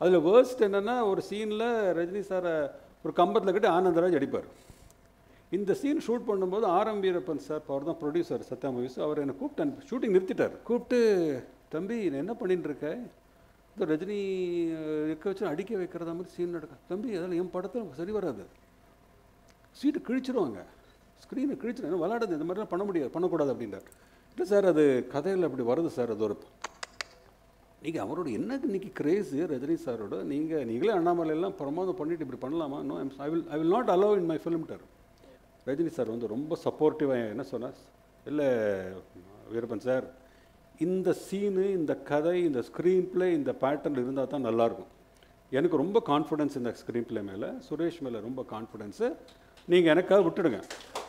அதில் வேர்ஸ்ட் என்னென்னா ஒரு சீனில் ரஜினி சாரை ஒரு கம்பத்தில் கட்டி ஆனந்தராஜ் அடிப்பார் இந்த சீன் ஷூட் பண்ணும்போது ஆரம் வீரப்பன் சார் அவர் தான் ப்ரொடியூசர் சத்யா மூவிஸ் அவர் என்னை கூப்பிட்டு ஷூட்டிங் நிறுத்திட்டார் கூப்பிட்டு தம்பி நீ என்ன பண்ணிட்டு இருக்க இந்த ரஜினி அஹ், இருக்க வச்சு அடிக்க வைக்கிறதா மாதிரி சீன் நடக்க தம்பி அதெல்லாம் என் படத்தில் சரி வராது சீட்டு கிழிச்சிருவாங்க ஸ்க்ரீனை கிழிச்சிடும் விளாடுது இந்த மாதிரிலாம் பண்ண முடியாது பண்ணக்கூடாது அப்படின்றார் இல்லை சார் அது கதையில் அப்படி வருது சார் அது ஒரு நீங்கள் அவரோட என்ன இன்னைக்கு கிரேஸு ரஜினி சாரோட நீங்கள் நீங்களே அண்ணாமலையெல்லாம் பிரமாதம் பண்ணிட்டு இப்படி பண்ணலாமா no I will I will not allow in my ஃபிலிம்டர் ரஜினி சார் வந்து ரொம்ப சப்போர்ட்டிவாக என்ன சொன்னார் இல்லை வீரப்பன் சார் இந்த சீனு இந்த கதை இந்த ஸ்க்ரீன் ப்ளே இந்த பேட்டர்ன் இருந்தால் தான் நல்லாயிருக்கும் எனக்கு ரொம்ப கான்ஃபிடன்ஸ் இந்த ஸ்க்ரீன் ப்ளே மேலே சுரேஷ் மேலே ரொம்ப கான்ஃபிடென்ஸு நீங்கள் எனக்காக விட்டுடுங்க